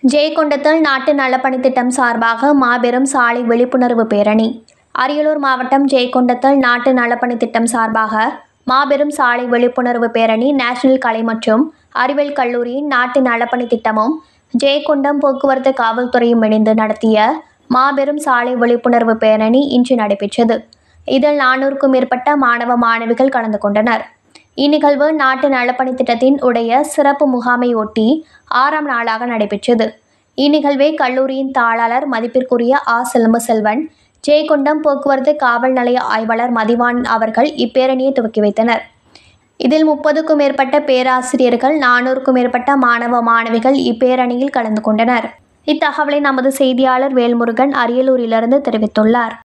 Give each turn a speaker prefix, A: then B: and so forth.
A: ஜெயங்கொண்டத்தில் நாட்டு நலப்பணித் திட்டம் சார்பாக மாபெரும் சாலை விழிப்புணர்வு பேரணி அரியலூர் மாவட்டம் ஜெயங்கொண்டத்தில் நாட்டு நலப்பணித் திட்டம் சார்பாக மாபெரும் சாலை விழிப்புணர்வு பேரணி நேஷனல் கலை மற்றும் அறிவியல் கல்லூரியின் நாட்டு நலப்பணித் திட்டமும் ஜெயங்கொண்டம் போக்குவரத்து காவல்துறையும் இணைந்து நடத்திய மாபெரும் சாலை விழிப்புணர்வு பேரணி இன்று நடைபெற்றது இதில் நானூறுக்கும் மேற்பட்ட மாணவ மாணவிகள் கலந்து கொண்டனர் இந்நிகழ்வு நாட்டு நலப்பணித் திட்டத்தின் உடைய சிறப்பு முகாமை ஒட்டி ஆறாம் நாளாக நடைபெற்றது இந்நிகழ்வை கல்லூரியின் தாளாளர் மதிப்பிற்குரிய ஆ செல்வ செல்வன் ஜெயங்கொண்டம் போக்குவரத்து காவல் நிலைய ஆய்வாளர் மதிவான் அவர்கள் இப்பேரணியை துவக்கி வைத்தனர் இதில் முப்பதுக்கும் மேற்பட்ட பேராசிரியர்கள் நானூறுக்கும் மேற்பட்ட மாணவ மாணவிகள் இப்பேரணியில் கலந்து கொண்டனர் இத்தகவலை நமது செய்தியாளர் வேல்முருகன் அரியலூரிலிருந்து தெரிவித்துள்ளார்